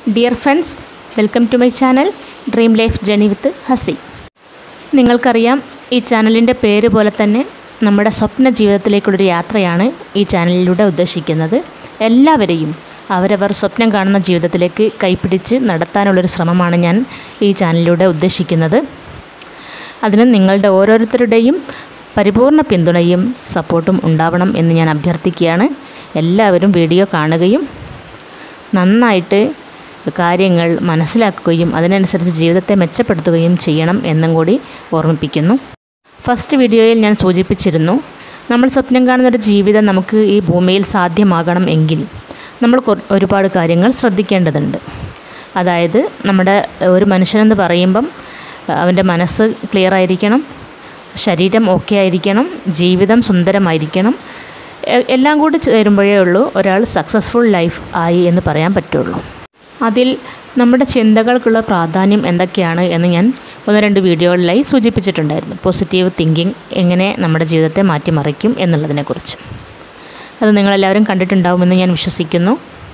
dear friends welcome to my channel dream life journey with Hasi നിങ്ങൾക്കറിയാം ഈ ചാനലിൻ്റെ പേര് പോലെ തന്നെ നമ്മുടെ സ്വപ്ന ജീവിതത്തിലേക്കുള്ളൊരു യാത്രയാണ് ഈ ചാനലിലൂടെ ഉദ്ദേശിക്കുന്നത് എല്ലാവരെയും അവരവർ സ്വപ്നം കാണുന്ന ജീവിതത്തിലേക്ക് കൈപ്പിടിച്ച് നടത്താനുള്ളൊരു ശ്രമമാണ് ഞാൻ ഈ ചാനലിലൂടെ ഉദ്ദേശിക്കുന്നത് അതിന് നിങ്ങളുടെ ഓരോരുത്തരുടെയും പരിപൂർണ പിന്തുണയും സപ്പോർട്ടും ഉണ്ടാവണം എന്ന് ഞാൻ അഭ്യർത്ഥിക്കുകയാണ് എല്ലാവരും വീഡിയോ കാണുകയും നന്നായിട്ട് കാര്യങ്ങൾ മനസ്സിലാക്കുകയും അതിനനുസരിച്ച് ജീവിതത്തെ മെച്ചപ്പെടുത്തുകയും ചെയ്യണം എന്നും കൂടി ഓർമ്മിപ്പിക്കുന്നു ഫസ്റ്റ് വീഡിയോയിൽ ഞാൻ സൂചിപ്പിച്ചിരുന്നു നമ്മൾ സ്വപ്നം കാണുന്നൊരു ജീവിതം നമുക്ക് ഈ ഭൂമിയിൽ സാധ്യമാകണം എങ്കിൽ നമ്മൾ കൊ- ഒരുപാട് കാര്യങ്ങൾ ശ്രദ്ധിക്കേണ്ടതുണ്ട് അതായത് നമ്മുടെ ഒരു മനുഷ്യനെന്ന് പറയുമ്പം അവൻ്റെ മനസ്സ് ക്ലിയർ ആയിരിക്കണം ശരീരം ഓക്കെ ആയിരിക്കണം ജീവിതം സുന്ദരമായിരിക്കണം എ- എല്ലാം കൂടി ചേരുമ്പോഴേ ഉള്ളൂ ഒരാൾ സക്സസ്ഫുൾ ലൈഫ് ആയി എന്ന് പറയാൻ പറ്റുള്ളൂ അതിൽ നമ്മുടെ ചിന്തകൾക്കുള്ള പ്രാധാന്യം എന്തൊക്കെയാണ് എന്ന് ഞാൻ ഒന്ന് രണ്ട് വീഡിയോകളിലായി സൂചിപ്പിച്ചിട്ടുണ്ടായിരുന്നു പോസിറ്റീവ് തിങ്കിങ് എങ്ങനെ നമ്മുടെ ജീവിതത്തെ മാറ്റിമറിക്കും എന്നുള്ളതിനെക്കുറിച്ച് അത് നിങ്ങളെല്ലാവരും കണ്ടിട്ടുണ്ടാവുമെന്ന് ഞാൻ വിശ്വസിക്കുന്നു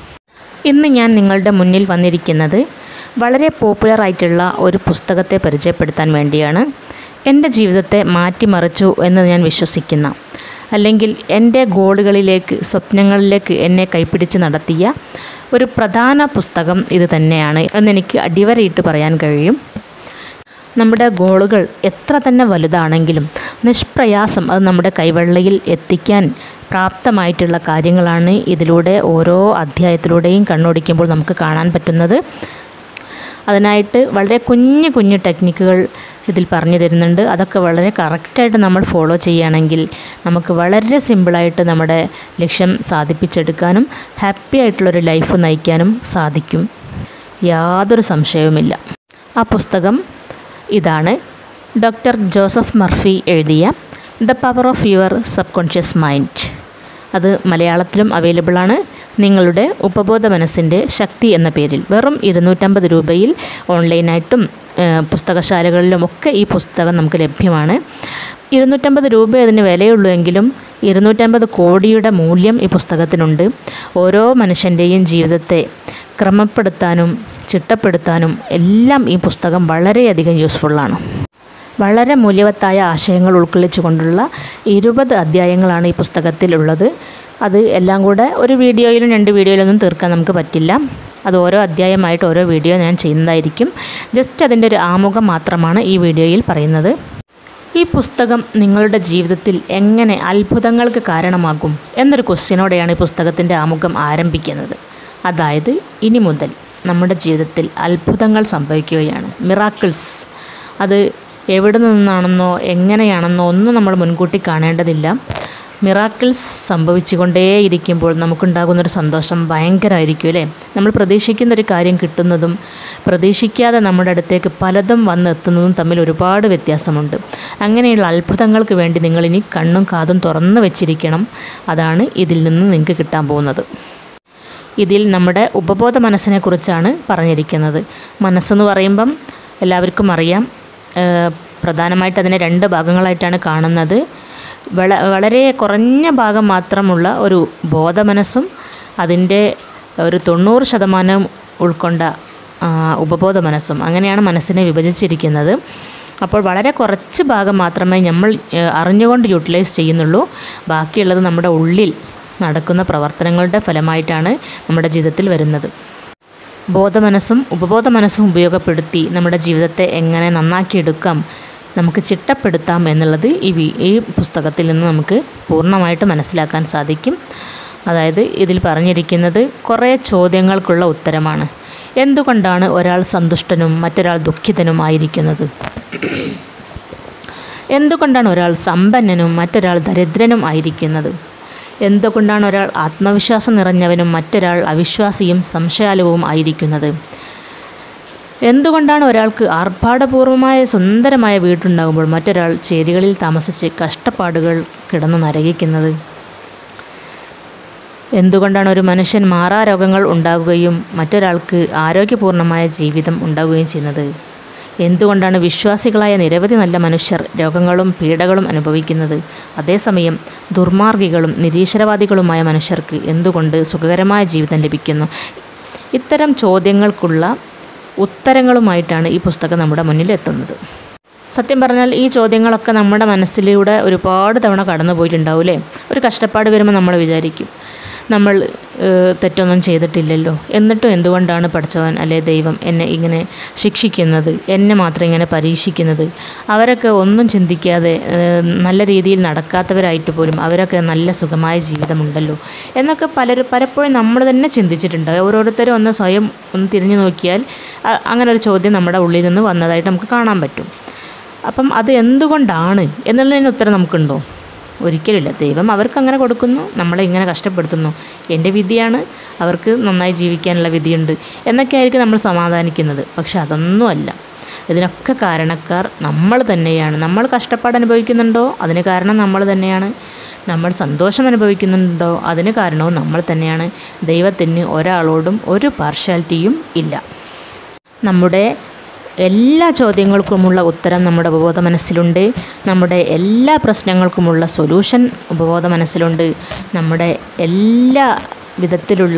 ഇന്ന് ഞാൻ നിങ്ങളുടെ മുന്നിൽ വന്നിരിക്കുന്നത് വളരെ പോപ്പുലർ ആയിട്ടുള്ള ഒരു പുസ്തകത്തെ പരിചയപ്പെടുത്താൻ വേണ്ടിയാണ് എൻ്റെ ജീവിതത്തെ മാറ്റിമറിച്ചു എന്ന് ഞാൻ വിശ്വസിക്കുന്ന അല്ലെങ്കിൽ എൻ്റെ ഗോളുകളിലേക്ക് സ്വപ്നങ്ങളിലേക്ക് എന്നെ കൈപ്പിടിച്ച് നടത്തിയ ഒരു പ്രധാന പുസ്തകം ഇത് തന്നെയാണ് എന്നെനിക്ക് അടിവരയിട്ട് പറയാൻ കഴിയും നമ്മുടെ ഗോളുകൾ എത്ര തന്നെ വലുതാണെങ്കിലും നിഷ്പ്രയാസം അത് നമ്മുടെ കൈവെള്ളയിൽ എത്തിക്കാൻ പ്രാപ്തമായിട്ടുള്ള കാര്യങ്ങളാണ് ഇതിലൂടെ ഓരോ അധ്യായത്തിലൂടെയും കണ്ണോടിക്കുമ്പോൾ നമുക്ക് കാണാൻ പറ്റുന്നത് അതിനായിട്ട് വളരെ കുഞ്ഞു കുഞ്ഞു ടെക്നിക്കുകൾ ഇതിൽ പറഞ്ഞു തരുന്നുണ്ട് അതൊക്കെ വളരെ കറക്റ്റായിട്ട് നമ്മൾ ഫോളോ ചെയ്യുകയാണെങ്കിൽ നമുക്ക് വളരെ സിമ്പിളായിട്ട് നമ്മുടെ ലക്ഷ്യം സാധിപ്പിച്ചെടുക്കാനും ഹാപ്പി ആയിട്ടുള്ളൊരു ലൈഫ് നയിക്കാനും സാധിക്കും യാതൊരു സംശയവുമില്ല ആ പുസ്തകം ഇതാണ് ഡോക്ടർ ജോസഫ് മർഫി എഴുതിയ the power of your subconscious mind അത് മലയാളത്തിലും അവൈലബിളാണ് നിങ്ങളുടെ ഉപബോധ മനസ്സിൻ്റെ ശക്തി എന്ന പേരിൽ വെറും ഇരുന്നൂറ്റമ്പത് രൂപയിൽ ഓൺലൈനായിട്ടും ഏഹ്, പുസ്തകശാലകളിലും ഒക്കെ ഈ പുസ്തകം നമുക്ക് ലഭ്യമാണ് ഇരുന്നൂറ്റമ്പത് രൂപ അതിന് വിലയുള്ളൂ എങ്കിലും ഇരുന്നൂറ്റമ്പത് കോടിയുടെ മൂല്യം ഈ പുസ്തകത്തിനുണ്ട് ഓരോ മനുഷ്യൻ്റെയും ജീവിതത്തെ ക്രമപ്പെടുത്താനും ചിട്ടപ്പെടുത്താനും എല്ലാം ഈ പുസ്തകം വളരെയധികം യൂസ്ഫുള്ളാണ് വളരെ മൂല്യവത്തായ ആശയങ്ങൾ ഉൾക്കൊള്ളിച്ചുകൊണ്ടുള്ള ഇരുപത് അധ്യായങ്ങളാണ് ഈ പുസ്തകത്തിലുള്ളത് അത് എല്ലാം കൂടെ ഒരു വീഡിയോയിലും രണ്ട് വീഡിയോയിലൊന്നും തീർക്കാൻ നമുക്ക് പറ്റില്ല അത് ഓരോ അധ്യായമായിട്ട് ഓരോ വീഡിയോ ഞാൻ ചെയ്യുന്നതായിരിക്കും ജസ്റ്റ് അതിൻ്റെ ഒരു ആമുഖം മാത്രമാണ് ഈ വീഡിയോയിൽ പറയുന്നത് ഈ പുസ്തകം നിങ്ങളുടെ ജീവിതത്തിൽ എങ്ങനെ അത്ഭുതങ്ങൾക്ക് കാരണമാകും എന്നൊരു ക്വസ്റ്റ്യനോടെയാണ് ഈ പുസ്തകത്തിൻ്റെ ആമുഖം ആരംഭിക്കുന്നത് അതായത് ഇനി മുതൽ നമ്മുടെ ജീവിതത്തിൽ അത്ഭുതങ്ങൾ സംഭവിക്കുകയാണ് മിറാക്കിൾസ് അത് എവിടെ നിന്നാണെന്നോ എങ്ങനെയാണെന്നോ ഒന്നും നമ്മൾ മുൻകൂട്ടി കാണേണ്ടതില്ല മിറാക്കിൾസ് സംഭവിച്ചുകൊണ്ടേയിരിക്കുമ്പോൾ നമുക്കുണ്ടാകുന്നൊരു സന്തോഷം ഭയങ്കരമായിരിക്കും അല്ലേ നമ്മൾ പ്രതീക്ഷിക്കുന്ന ഒരു കാര്യം കിട്ടുന്നതും പ്രതീക്ഷിക്കാതെ നമ്മുടെ അടുത്തേക്ക് പലതും വന്ന് എത്തുന്നതും തമ്മിൽ ഒരുപാട് വ്യത്യാസമുണ്ട് അങ്ങനെയുള്ള അത്ഭുതങ്ങൾക്ക് വേണ്ടി നിങ്ങളിനി കണ്ണും കാതും തുറന്നു വെച്ചിരിക്കണം അതാണ് ഇതിൽ നിന്ന് നിങ്ങൾക്ക് കിട്ടാൻ പോകുന്നത് ഇതിൽ നമ്മുടെ ഉപബോധ മനസ്സിനെ കുറിച്ചാണ് പറഞ്ഞിരിക്കുന്നത് മനസ്സെന്ന് പറയുമ്പം എല്ലാവർക്കും അറിയാം ഏഹ് പ്രധാനമായിട്ട് അതിനെ രണ്ട് ഭാഗങ്ങളായിട്ടാണ് കാണുന്നത് വള വളരെ കുറഞ്ഞ ഭാഗം മാത്രമുള്ള ഒരു ബോധമനസ്സും അതിൻ്റെ ഒരു തൊണ്ണൂറ് ശതമാനം ഉൾക്കൊണ്ട ആ, ഉപബോധ മനസ്സും അങ്ങനെയാണ് മനസ്സിനെ വിഭജിച്ചിരിക്കുന്നത് അപ്പോൾ വളരെ കുറച്ച് ഭാഗം മാത്രമേ നമ്മൾ ഏഹ്, അറിഞ്ഞുകൊണ്ട് യൂട്ടിലൈസ് ചെയ്യുന്നുള്ളൂ ബാക്കിയുള്ളത് നമ്മുടെ ഉള്ളിൽ നടക്കുന്ന പ്രവർത്തനങ്ങളുടെ ഫലമായിട്ടാണ് നമ്മുടെ ജീവിതത്തിൽ വരുന്നത് ബോധമനസ്സും ഉപബോധ മനസ്സും ഉപയോഗപ്പെടുത്തി നമ്മുടെ ജീവിതത്തെ എങ്ങനെ നന്നാക്കിയെടുക്കാം നമുക്ക് ചിട്ടപ്പെടുത്താം എന്നുള്ളത് ഈ വി- ഈ പുസ്തകത്തിൽ നിന്ന് നമുക്ക് പൂർണ്ണമായിട്ട് മനസ്സിലാക്കാൻ സാധിക്കും അതായത് ഇതിൽ പറഞ്ഞിരിക്കുന്നത് കുറേ ചോദ്യങ്ങൾക്കുള്ള ഉത്തരമാണ് എന്തുകൊണ്ടാണ് ഒരാൾ സന്തുഷ്ടനും മറ്റൊരാൾ ദുഃഖിതനും ആയിരിക്കുന്നത് എന്തുകൊണ്ടാണ് ഒരാൾ സമ്പന്നനും മറ്റൊരാൾ ദരിദ്രനും ആയിരിക്കുന്നത് എന്തുകൊണ്ടാണ് ഒരാൾ ആത്മവിശ്വാസം നിറഞ്ഞവനും മറ്റൊരാൾ അവിശ്വാസിയും സംശയാലുവും ആയിരിക്കുന്നത് എന്തുകൊണ്ടാണ് ഒരാൾക്ക് ആർഭാടപൂർവമായ സുന്ദരമായ വീടുണ്ടാകുമ്പോൾ മറ്റൊരാൾ ചേരികളിൽ താമസിച്ച് കഷ്ടപ്പാടുകൾ കിടന്നു നരകിക്കുന്നത് എന്തുകൊണ്ടാണ് ഒരു മനുഷ്യൻ മാറാരോഗങ്ങൾ ഉണ്ടാകുകയും മറ്റൊരാൾക്ക് ആരോഗ്യപൂർണ്ണമായ ജീവിതം ഉണ്ടാകുകയും ചെയ്യുന്നത് എന്തുകൊണ്ടാണ് വിശ്വാസികളായ നിരവധി നല്ല മനുഷ്യർ രോഗങ്ങളും പീഡകളും അനുഭവിക്കുന്നത് അതേസമയം ദുർമാർഗികളും നിരീശ്വരവാദികളുമായ മനുഷ്യർക്ക് എന്തുകൊണ്ട് സുഖകരമായ ജീവിതം ലഭിക്കുന്നു ഇത്തരം ചോദ്യങ്ങൾക്കുള്ള ഉത്തരങ്ങളുമായിട്ടാണ് ഈ പുസ്തകം നമ്മുടെ മുന്നിൽ എത്തുന്നത് സത്യം പറഞ്ഞാൽ ഈ ചോദ്യങ്ങളൊക്കെ നമ്മുടെ മനസ്സിലൂടെ ഒരുപാട് തവണ കടന്നു പോയിട്ടുണ്ടാവും അല്ലേ ഒരു കഷ്ടപ്പാട് വരുമ്പോൾ നമ്മൾ വിചാരിക്കും നമ്മൾ ഏഹ്, തെറ്റൊന്നും ചെയ്തിട്ടില്ലല്ലോ എന്നിട്ടും എന്തുകൊണ്ടാണ് പഠിച്ചവൻ അല്ലെ ദൈവം എന്നെ ഇങ്ങനെ ശിക്ഷിക്കുന്നത് എന്നെ മാത്രം ഇങ്ങനെ പരീക്ഷിക്കുന്നത് അവരൊക്കെ ഒന്നും ചിന്തിക്കാതെ ഏഹ്, നല്ല രീതിയിൽ നടക്കാത്തവരായിട്ട് പോലും അവരൊക്കെ നല്ല സുഖമായ ജീവിതമുണ്ടല്ലോ എന്നൊക്കെ പലരും പലപ്പോഴും നമ്മൾ തന്നെ ചിന്തിച്ചിട്ടുണ്ട് ഓരോരുത്തരും ഒന്ന് സ്വയം ഒന്ന് തിരിഞ്ഞു നോക്കിയാൽ അ- അങ്ങനെ ഒരു ചോദ്യം നമ്മുടെ ഉള്ളിൽ നിന്ന് വന്നതായിട്ട് നമുക്ക് കാണാൻ പറ്റും അപ്പം അത് എന്തുകൊണ്ടാണ് എന്നുള്ളതിന് ഉത്തരം നമുക്കുണ്ടോ ഒരിക്കലില്ല ദൈവം അവർക്ക് അങ്ങനെ കൊടുക്കുന്നു നമ്മളെ ഇങ്ങനെ കഷ്ടപ്പെടുത്തുന്നു എൻ്റെ വിധിയാണ് അവർക്ക് നന്നായി ജീവിക്കാനുള്ള വിധിയുണ്ട് എന്നൊക്കെ ആയിരിക്കും നമ്മൾ സമാധാനിക്കുന്നത് പക്ഷെ അതൊന്നുമല്ല ഇതിനൊക്കെ കാരണക്കാർ നമ്മൾ തന്നെയാണ് നമ്മൾ കഷ്ടപ്പാട് അനുഭവിക്കുന്നുണ്ടോ അതിന് കാരണം നമ്മൾ തന്നെയാണ് നമ്മൾ സന്തോഷം അനുഭവിക്കുന്നുണ്ടോ അതിന് കാരണവും നമ്മൾ തന്നെയാണ് ദൈവത്തിന് ഒരാളോടും ഒരു പാർഷ്യാലിറ്റിയും ഇല്ല നമ്മുടെ എല്ലാ ചോദ്യങ്ങൾക്കുമുള്ള ഉത്തരം നമ്മുടെ ഉപബോധ മനസ്സിലുണ്ട് നമ്മുടെ എല്ലാ പ്രശ്നങ്ങൾക്കുമുള്ള സൊല്യൂഷൻ ഉപബോധ മനസ്സിലുണ്ട് നമ്മുടെ എല്ലാ വിധത്തിലുള്ള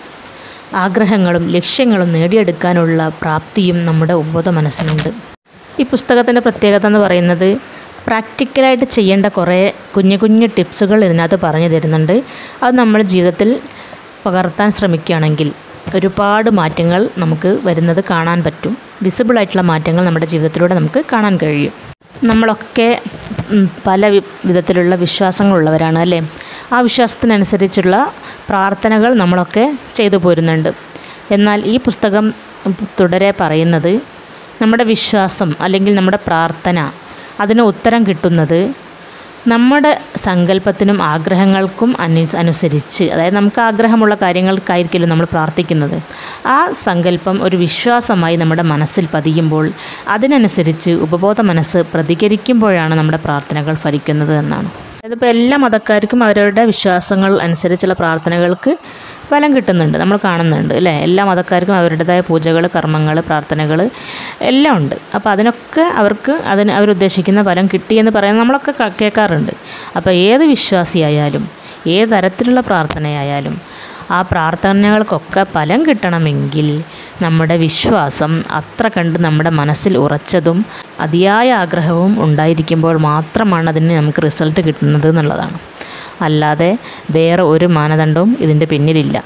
ആഗ്രഹങ്ങളും ലക്ഷ്യങ്ങളും നേടിയെടുക്കാനുള്ള പ്രാപ്തിയും നമ്മുടെ ഉപബോധ മനസ്സിലുണ്ട് ഈ പുസ്തകത്തിൻ്റെ പ്രത്യേകത എന്ന് പറയുന്നത് പ്രാക്ടിക്കലായിട്ട് ചെയ്യേണ്ട കുറേ കുഞ്ഞു കുഞ്ഞു ടിപ്സുകൾ ഇതിനകത്ത് പറഞ്ഞു തരുന്നുണ്ട് അത് നമ്മൾ ജീവിതത്തിൽ പകർത്താൻ ശ്രമിക്കുകയാണെങ്കിൽ ഒരുപാട് മാറ്റങ്ങൾ നമുക്ക് വരുന്നത് കാണാൻ പറ്റും വിസിബിളായിട്ടുള്ള മാറ്റങ്ങൾ നമ്മുടെ ജീവിതത്തിലൂടെ നമുക്ക് കാണാൻ കഴിയും നമ്മളൊക്കെ ഉം, പല വി- വിധത്തിലുള്ള വിശ്വാസങ്ങളുള്ളവരാണ് അല്ലേ ആ വിശ്വാസത്തിനനുസരിച്ചുള്ള പ്രാർത്ഥനകൾ നമ്മളൊക്കെ ചെയ്തു പോരുന്നുണ്ട് എന്നാൽ ഈ പുസ്തകം തുടരെ പറയുന്നത് നമ്മുടെ വിശ്വാസം അല്ലെങ്കിൽ നമ്മുടെ പ്രാർത്ഥന അതിന് ഉത്തരം കിട്ടുന്നത് നമ്മുടെ സങ്കല്പത്തിനും ആഗ്രഹങ്ങൾക്കും അനു അനുസരിച്ച് അതായത് നമുക്ക് ആഗ്രഹമുള്ള കാര്യങ്ങൾക്കായിരിക്കുമല്ലോ നമ്മൾ പ്രാർത്ഥിക്കുന്നത് ആ സങ്കല്പം ഒരു വിശ്വാസമായി നമ്മുടെ മനസ്സിൽ പതിയുമ്പോൾ അതിനനുസരിച്ച് ഉപബോധ മനസ്സ് പ്രതികരിക്കുമ്പോഴാണ് നമ്മുടെ പ്രാർത്ഥനകൾ ഫലിക്കുന്നത് എന്നാണ് അതിപ്പോൾ എല്ലാ മതക്കാർക്കും അവരവരുടെ വിശ്വാസങ്ങൾ അനുസരിച്ചുള്ള പ്രാർത്ഥനകൾക്ക് ഫലം കിട്ടുന്നുണ്ട് നമ്മൾ കാണുന്നുണ്ട് അല്ലേ എല്ലാ മതക്കാർക്കും അവരുടേതായ പൂജകൾ കർമ്മങ്ങൾ പ്രാർത്ഥനകൾ എല്ലാം ഉണ്ട് അപ്പോൾ അതിനൊക്കെ അവർക്ക് അതിന് അവരുദ്ദേശിക്കുന്ന ഫലം കിട്ടിയെന്ന് പറയാൻ നമ്മളൊക്കെ ക- കേൾക്കാറുണ്ട് അപ്പോൾ ഏത് വിശ്വാസിയായാലും ഏത് തരത്തിലുള്ള പ്രാർത്ഥനയായാലും ആ പ്രാർത്ഥനകൾക്കൊക്കെ ഫലം കിട്ടണമെങ്കിൽ നമ്മുടെ വിശ്വാസം അത്ര കണ്ട് നമ്മുടെ മനസ്സിൽ ഉറച്ചതും അതിയായ ആഗ്രഹവും ഉണ്ടായിരിക്കുമ്പോൾ മാത്രമാണ് അതിന് നമുക്ക് റിസൾട്ട് കിട്ടുന്നത് എന്നുള്ളതാണ് അല്ലാതെ വേറെ ഒരു മാനദണ്ഡവും ഇതിൻ്റെ പിന്നിലില്ല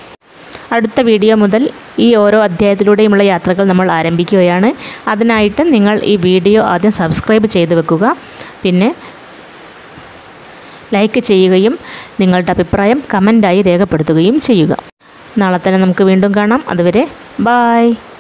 അടുത്ത വീഡിയോ മുതൽ ഈ ഓരോ അധ്യായത്തിലൂടെയുമുള്ള യാത്രകൾ നമ്മൾ ആരംഭിക്കുകയാണ് അതിനായിട്ട് നിങ്ങൾ ഈ വീഡിയോ ആദ്യം സബ്സ്ക്രൈബ് ചെയ്ത് വെക്കുക പിന്നെ ലൈക്ക് ചെയ്യുകയും നിങ്ങളുടെ അഭിപ്രായം കമൻറ്റായി രേഖപ്പെടുത്തുകയും ചെയ്യുക നാളെ തന്നെ നമുക്ക് വീണ്ടും കാണാം അതുവരെ ബായ്